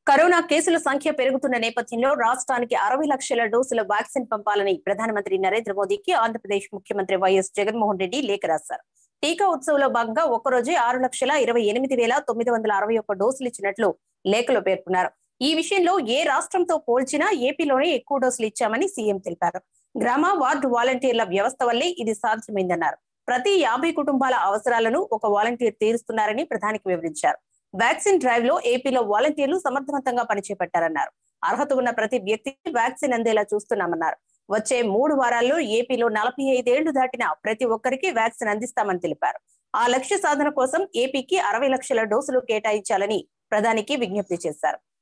corona కేసుల సంఖ్య పెరుగుతున్న నేపథ్యంలో రాష్ట్రానికి అరవై లక్షల డోసుల వ్యాక్సిన్ పంపాలని ప్రధానమంత్రి నరేంద్ర మోదీకి ఆంధ్రప్రదేశ్ ముఖ్యమంత్రి వైఎస్ జగన్మోహన్ రెడ్డి లేఖ రాశారు టీకా ఉత్సవంలో భాగంగా ఒక్కరోజే ఆరు లక్షల ఇరవై ఎనిమిది వేల తొమ్మిది వందల అరవై ఒక్క డోసులు ఇచ్చినట్లు లేఖలో పేర్కొన్నారు ఈ విషయంలో ఏ రాష్ట్రంతో పోల్చినా ఏపీలోనే ఎక్కువ డోసులు ఇచ్చామని సీఎం తెలిపారు గ్రామ వార్డు వాలంటీర్ల వ్యవస్థ వల్లే ఇది సాధ్యమైందన్నారు ప్రతి యాభై కుటుంబాల అవసరాలను ఒక వాలంటీర్ తీరుస్తున్నారని ప్రధానికి వివరించారు వ్యాక్సిన్ డ్రైవ్ లో ఏపీలో వాలంటీర్లు సమర్థవంతంగా పనిచేపట్టారన్నారు అర్హత ఉన్న ప్రతి వ్యక్తికి వ్యాక్సిన్ అందేలా చూస్తున్నామన్నారు వచ్చే మూడు వారాల్లో ఏపీలో నలభై ఐదేళ్లు దాటిన ప్రతి ఒక్కరికి వ్యాక్సిన్ అందిస్తామని తెలిపారు ఆ లక్ష్య సాధన కోసం ఏపీకి అరవై లక్షల డోసులు కేటాయించాలని ప్రధానికి విజ్ఞప్తి చేశారు